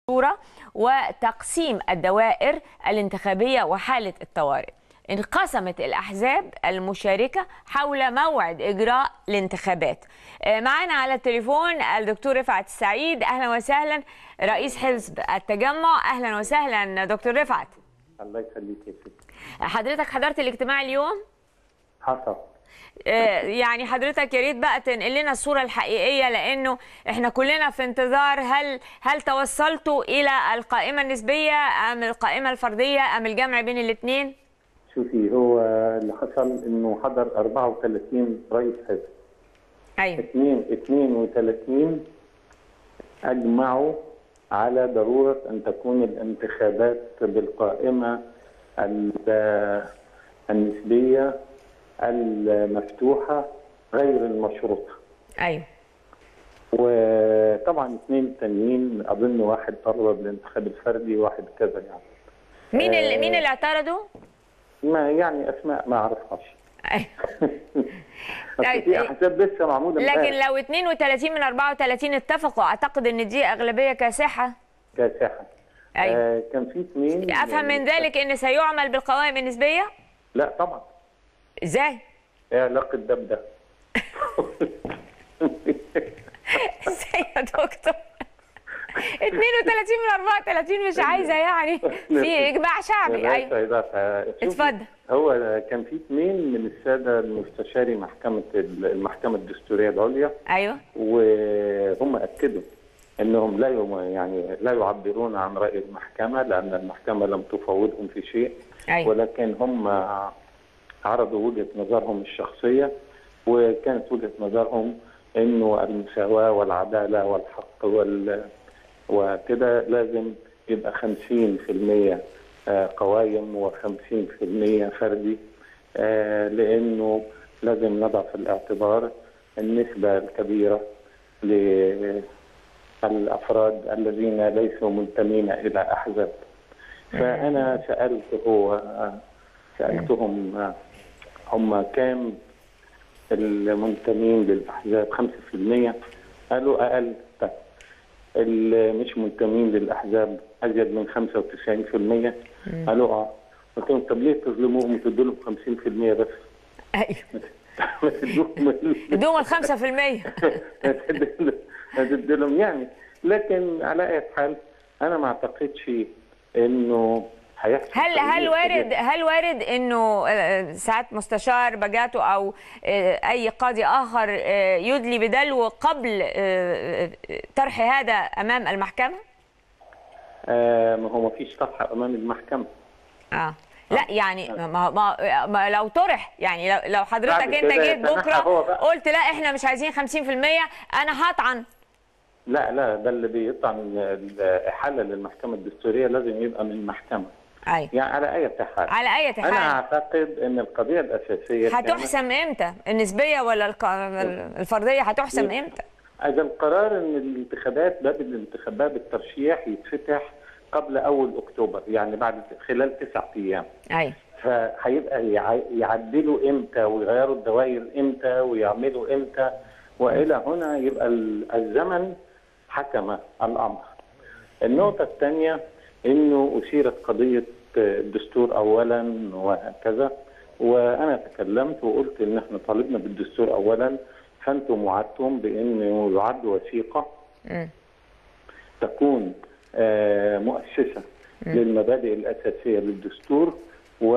الصورة وتقسيم الدوائر الانتخابية وحالة الطوارئ انقسمت الأحزاب المشاركة حول موعد إجراء الانتخابات آه، معانا على التليفون الدكتور رفعت السعيد أهلا وسهلا رئيس حزب التجمع أهلا وسهلا دكتور رفعت الله يخليك يا ستي حضرتك حضرت الاجتماع اليوم حصل آه، يعني حضرتك يا ريت بقى تنقل لنا الصوره الحقيقيه لانه احنا كلنا في انتظار هل هل توصلتوا الى القائمه النسبيه ام القائمه الفرديه ام الجمع بين الاثنين؟ شوفي هو اللي حصل انه حضر 34 رئيس حزب ايوه 2 32 اجمعوا على ضروره ان تكون الانتخابات بالقائمه ال- النسبيه المفتوحه غير المشروطه ايوه وطبعا اثنين تانيين اظن واحد طلب بالانتخاب الفردي وواحد كذا يعني مين اللي آه. مين اللي اعترضوا؟ ما يعني اسماء ما اعرفهاش أيوة. بس طيب، في احزاب لسه معموله لكن امبارح لو 32 من 34 اتفقوا اعتقد ان دي اغلبيه كاسحه كاسحه أيوة. آه كان في اثنين افهم من ذلك ان سيعمل بالقوائم النسبيه؟ لا طبعا ازاي؟ ايه علاقه ده بده ازاي يا دكتور 32 من 34 مش عايزه يعني في اجماع شعبي لا، ايوه لا، لا، شوفي، اتفضل. هو كان في اثنين من الساده المستشاري محكمه المحكمه الدستوريه العليا ايوه وهم اكدوا انهم لا يم- يعني لا يعبرون عن راي المحكمه لان المحكمه لم تفوضهم في شيء أيوة. ولكن هم عرضوا وجهه نظرهم الشخصيه وكانت وجهه نظرهم انه المساواه والعداله والحق وال وكده لازم يبقى 50% آه، قوائم و50% فردي آه، لانه لازم نضع في الاعتبار النسبه الكبيره للافراد الذين ليسوا منتمين الى احزاب فانا سالت هو سالتهم آه، هم كام المنتمين للاحزاب 5% قالوا اقل طيب اللي مش منتمين للاحزاب ازيد من 95% قالوا اه قلت لهم طب ليه تظلموهم وتدوا لهم 50% بس ايوه ما تدوهم بدون ال 5% ما تدوا لهم يعني لكن على اي حال انا ما اعتقدش انه هيحصل هل هل تغيير وارد كبير. هل وارد انه آه، ساعات مستشار بجاته او آه، اي قاضي اخر آه، يدلي بدلو قبل آه، آه، طرح هذا امام المحكمه؟ آه ما هو ما فيش طرح امام المحكمه اه لا يعني ما, ما, ما لو طرح يعني لو, لو حضرتك بعد انت كده جيت يتنحى بكره هو بقى. قلت لا احنا مش عايزين 50% انا هطعن لا لا ده اللي بيطلع من الاحاله للمحكمه الدستوريه لازم يبقى من المحكمه ايوه يعني على اي حال على اي انا حال اعتقد ان القضيه الاساسيه كانت- هتحسم امتى النسبيه ولا الق- الفرديه هتحسم امتى اذا القرار ان الانتخابات باب الانتخابات باب الترشيح يتفتح قبل اول اكتوبر يعني بعد خلال تسع ايام ايوه فهيبقى يع- يعدلوا امتى ويغيروا الدوائر امتى ويعملوا امتى والى هنا يبقى ال- الزمن حكم الامر. النقطه الثانيه انه اثيرت قضيه الدستور اولا وهكذا وانا تكلمت وقلت ان احنا طالبنا بالدستور اولا فانتم وعدتم بانه يعد وثيقه مم. تكون آه، مؤسسة للمبادئ الأساسية للدستور و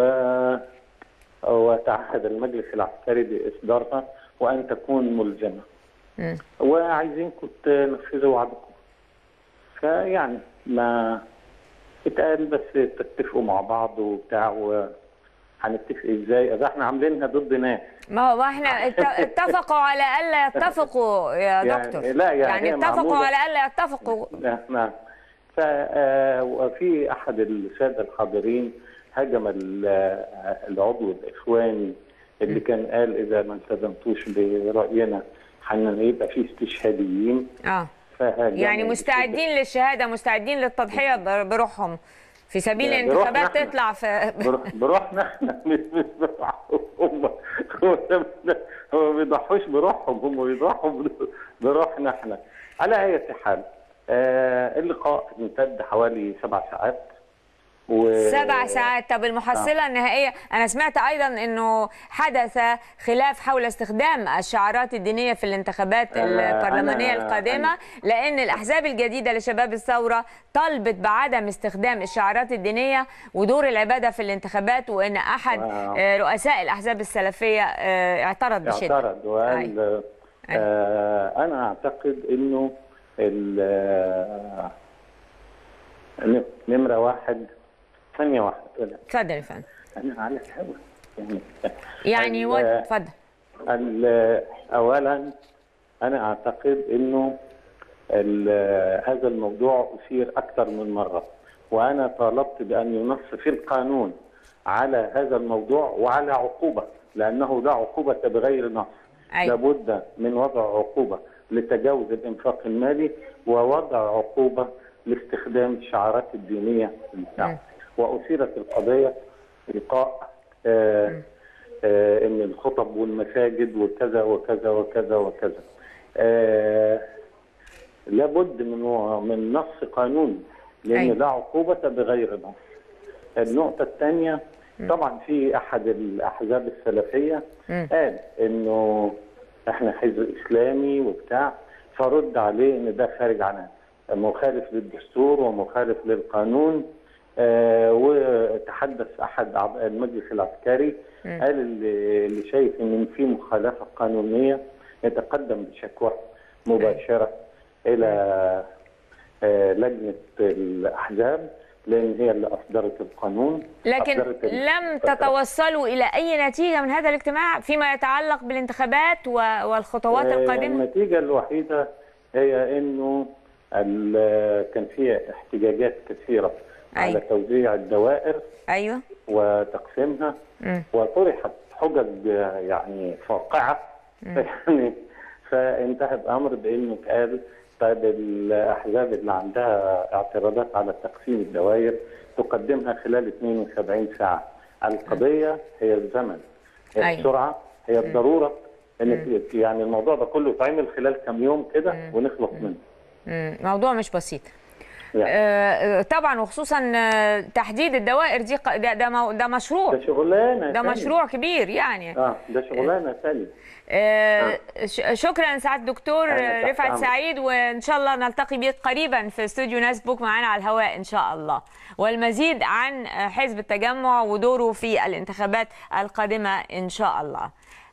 وتعهد المجلس العسكري بإصدارها وأن تكون ملزمة مم. وعايزينكم تنفذوا وعدكم فيعني ما اتقال بس تتفقوا مع بعض وبتاع وهنتفق ازاي؟ اذا احنا عاملينها ضد ناس ما هو ما احنا ات- اتفقوا على الا يتفقوا يا يعني- دكتور لا، يعني يعني هي اتفقوا معمولة- على الا يتفقوا نعم ف آه، وفي احد الساده الحاضرين هجم ال- آه، العضو الاخواني اللي كان قال اذا ما التزمتوش براينا هيبقى في استشهاديين اه فهاجموا يعني مستعدين للشهاده مستعدين للتضحيه بر- بروحهم في سبيل بروحنا الانتخابات احنا. تطلع في بروح- بروحنا احنا مش مش بروحهم هم هو هم ما بيضحوش بروحهم هم بيضحوا بروحنا احنا على اي حال آه اللقاء امتد حوالي سبع ساعات و... سبع ساعات طب المحصلة النهائية أنا سمعت أيضا أنه حدث خلاف حول استخدام الشعارات الدينية في الانتخابات آه، البرلمانية أنا- القادمة لأن الأحزاب الجديدة لشباب الثورة طالبت بعدم استخدام الشعارات الدينية ودور العبادة في الانتخابات وأن أحد آه. آه، رؤساء الأحزاب السلفية آه، اعترض بشدة اعترض وقال آه انا اعتقد انه ال- آه، ن- نمره واحد ثانيه واحده كده. اتفضل يا فندم انا على الهوا يعني يعني ال- و... اتفضل ال- اولا انا اعتقد انه ال- هذا الموضوع اثير اكثر من مره وانا طالبت بان ينص في القانون على هذا الموضوع وعلى عقوبه لانه لا عقوبه بغير نص أيوة. لابد من وضع عقوبه لتجاوز الانفاق المالي ووضع عقوبه لاستخدام الشعارات الدينيه بتاعه. واثيرت القضيه لقاء آه آه ان الخطب والمساجد وكذا وكذا وكذا وكذا آه لابد من من نص قانوني لان أيوة. لا عقوبه بغير نص النقطه الثانيه طبعا في احد الاحزاب السلفيه قال انه احنا حزب اسلامي وبتاع فرد عليه ان ده خارج عن مخالف للدستور ومخالف للقانون آه وتحدث احد اعضاء المجلس العسكري قال اللي, اللي شايف ان في مخالفه قانونيه يتقدم بشكوى مباشره الى آه لجنه الاحزاب لان هي اللي اصدرت القانون لكن أصدرت ال- لم تتوصلوا إلى أي نتيجة من هذا الاجتماع فيما يتعلق بالانتخابات و- والخطوات آه، القادمة النتيجة الوحيدة هي انه ال- كان في احتجاجات كثيرة على أيوة. توزيع الدوائر أيوه وتقسيمها مم. وطرحت حجج آه، يعني فاقعة يعني فانتهى الامر بانه قال طيب الاحزاب اللي عندها اعتراضات على تقسيم الدوائر تقدمها خلال 72 ساعة القضية هي الزمن هي أيوة. السرعة هي الضرورة ان يعني الموضوع ده كله يتعمل خلال كام يوم كده ونخلص منه مم. موضوع مش بسيط يعني آه، طبعا وخصوصا آه، تحديد الدوائر دي ق- ده ده, مو- ده مشروع ده شغلانه ده تانية. مشروع كبير يعني اه ده شغلانه ثانيه آه، ش- شكرا سعاده الدكتور أهلا، تحت رفعت أمرك. سعيد وان شاء الله نلتقي بك قريبا في استوديو ناس بوك معانا على الهواء ان شاء الله والمزيد عن حزب التجمع ودوره في الانتخابات القادمه ان شاء الله